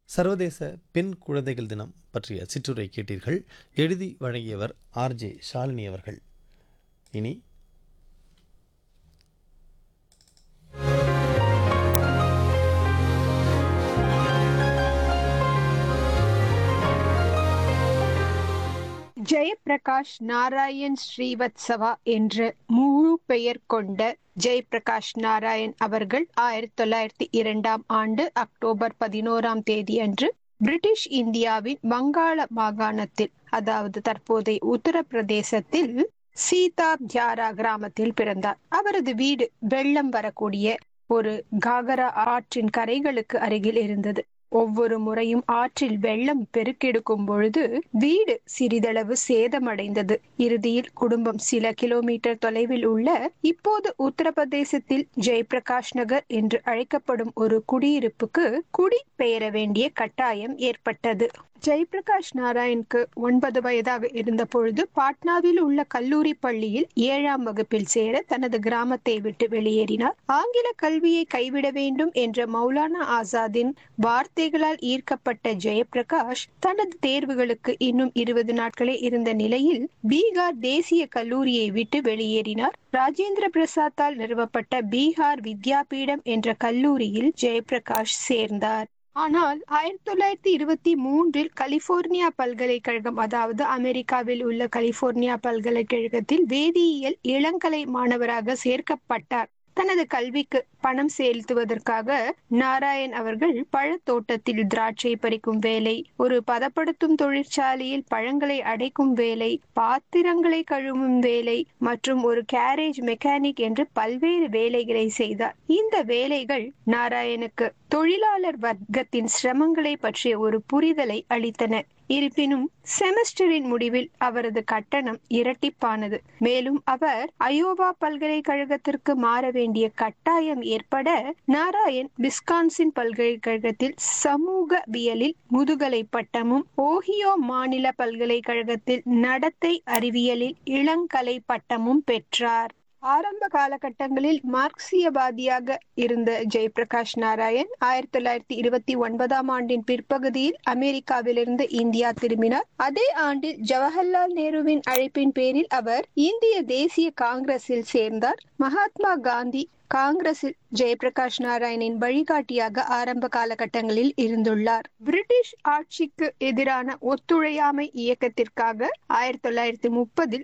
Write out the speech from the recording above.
சர்வதேச பெண் குழந்தைகள் தினம் பற்றிய சிற்றுரை கேட்டீர்கள் எழுதி வழங்கியவர் ஆர்ஜே ஷாலினி அவர்கள் இனி ஜெயப்பிரகாஷ் நாராயண் ஸ்ரீவத்சவா என்ற முழு பெயர் கொண்ட ஜெயப்பிரகாஷ் நாராயண் அவர்கள் ஆயிரத்தி தொள்ளாயிரத்தி இரண்டாம் ஆண்டு அக்டோபர் பதினோராம் தேதி அன்று பிரிட்டிஷ் இந்தியாவின் வங்காள மாகாணத்தில் அதாவது தற்போதைய உத்தரப்பிரதேசத்தில் சீதா தியாரா கிராமத்தில் பிறந்தார் அவரது வீடு வெள்ளம் வரக்கூடிய ஒரு காகரா ஆற்றின் கரைகளுக்கு அருகில் இருந்தது ஒவ்வொரு முறையும் ஆற்றில் வெள்ளம் பெருக்கெடுக்கும் பொழுது வீடு சிறிதளவு சேதமடைந்தது இறுதியில் குடும்பம் சில கிலோமீட்டர் தொலைவில் உள்ள இப்போது உத்தரப்பிரதேசத்தில் ஜெயபிரகாஷ் நகர் என்று அழைக்கப்படும் ஒரு குடியிருப்புக்கு குடி பெயர வேண்டிய கட்டாயம் ஏற்பட்டது ஜெயபிரகாஷ் நாராயணுக்கு ஒன்பது வயதாக இருந்த பொழுது பாட்னாவில் உள்ள கல்லூரி பள்ளியில் ஏழாம் வகுப்பில் சேர தனது கிராமத்தை விட்டு வெளியேறினார் ஆங்கில கல்வியை கைவிட வேண்டும் என்ற மௌலானா ஆசாத்தின் வார்த்தைகளால் ஈர்க்கப்பட்ட ஜெயபிரகாஷ் தனது தேர்வுகளுக்கு இன்னும் இருபது நாட்களே இருந்த நிலையில் பீகார் தேசிய கல்லூரியை விட்டு வெளியேறினார் ராஜேந்திர பிரசாத்தால் நிறுவப்பட்ட பீகார் வித்யாபீடம் என்ற கல்லூரியில் ஜெயபிரகாஷ் சேர்ந்தார் ஆனால் ஆயிரத்தி தொள்ளாயிரத்தி இருபத்தி மூன்றில் கலிபோர்னியா பல்கலைக்கழகம் அதாவது அமெரிக்காவில் உள்ள கலிபோர்னியா பல்கலைக்கழகத்தில் வேதியியல் இளங்கலை மாணவராக சேர்க்கப்பட்டார் தனது கல்விக்கு பணம் செலுத்துவதற்காக நாராயண் அவர்கள் பழத்தோட்டத்தில் திராட்சை பறிக்கும் வேலை ஒரு பதப்படுத்தும் தொழிற்சாலையில் பழங்களை அடைக்கும் வேலை பாத்திரங்களை கழுவும் வேலை மற்றும் ஒரு கேரேஜ் மெக்கானிக் என்று பல்வேறு வேலைகளை செய்தார் இந்த வேலைகள் நாராயணுக்கு தொழிலாளர் வர்க்கத்தின் சிரமங்களை பற்றிய ஒரு புரிதலை அளித்தன இருப்பினும் செமஸ்டரின் முடிவில் அவரது கட்டணம் இரட்டிப்பானது மேலும் அவர் அயோவா பல்கலைக்கழகத்திற்கு மாற வேண்டிய கட்டாயம் ஏற்பட நாராயண் விஸ்கான்சின் பல்கலைக்கழகத்தில் சமூகவியலில் முதுகலை பட்டமும் ஓஹியோ மாநில பல்கலைக்கழகத்தில் நடத்தை அறிவியலில் இளங்கலை பட்டமும் பெற்றார் ஆரம்ப காலகட்டங்களில் மார்க்சியவாதியாக இருந்த ஜெயபிரகாஷ் நாராயண் ஆயிரத்தி தொள்ளாயிரத்தி இருபத்தி ஒன்பதாம் ஆண்டின் பிற்பகுதியில் அமெரிக்காவிலிருந்து இந்தியா திரும்பினார் அதே ஆண்டில் ஜவஹர்லால் நேருவின் அழைப்பின் பேரில் அவர் இந்திய தேசிய காங்கிரஸில் சேர்ந்தார் மகாத்மா காந்தி காங்கிரஸில் ஜெயபிரகாஷ் நாராயணின் வழிகாட்டியாக ஆரம்ப காலகட்டங்களில் இருந்துள்ளார் பிரிட்டிஷ் ஆட்சிக்கு எதிரான ஒத்துழையாமை இயக்கத்திற்காக ஆயிரத்தி தொள்ளாயிரத்தி முப்பதில்